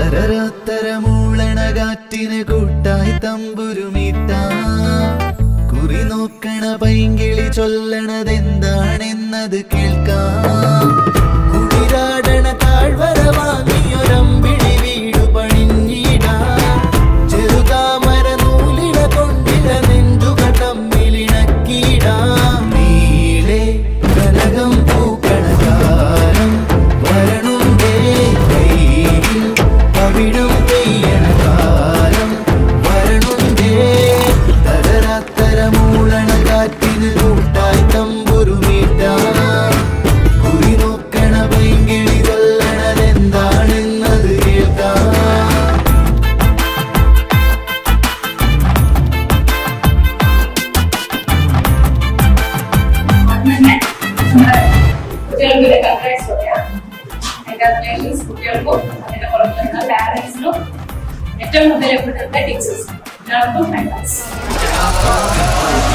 തരരാത്തരമൂളണ കാറ്റിന് കൂട്ടായി തമ്പുരുമീട്ട കുറി നോക്കണ പൈങ്കിളി ചൊല്ലണതെന്താണെന്നത് കേൾക്കാം കുളിരാടണ താഴ്വര വാങ്ങിയൊരമ്പിളി വീടു പണിഞ്ഞിടാം ചെറുതാമര നൂലിട കൊണ്ടിട നെഞ്ചുക തമ്മിലിണക്കിടാം നീളെ കനകം പൂക്കണ കാലം വരണുണ്ടേ കയ്യിൽ പവിഴം പെയ്യണ കാലം വരണുണ്ടേ തരരാത്തരമൂളണ കാറ്റിന് കൂട്ടായി തമ്പുരുമീട്ടാം കുറി നോക്കണ പൈങ്കിളി കൊല്ലണതെന്താണെന്നത് കേൾക്കാം അങ്ങനെ നമ്മുടെ കുട്ടികൾക്കൊരു കൺഗ്രാറ്റ്സ് പറയാം കൺഗ്രാറ്റുലേഷൻസ് കുട്ടികൾക്കും അതിന്റെ പുറത്തുള്ള പാരൻസിനും ഏറ്റവും കൂടുതൽ എഫർട്ട് ടീച്ചേഴ്സ് എല്ലാവർക്കും കൺഗ്രാറ്റ്സ്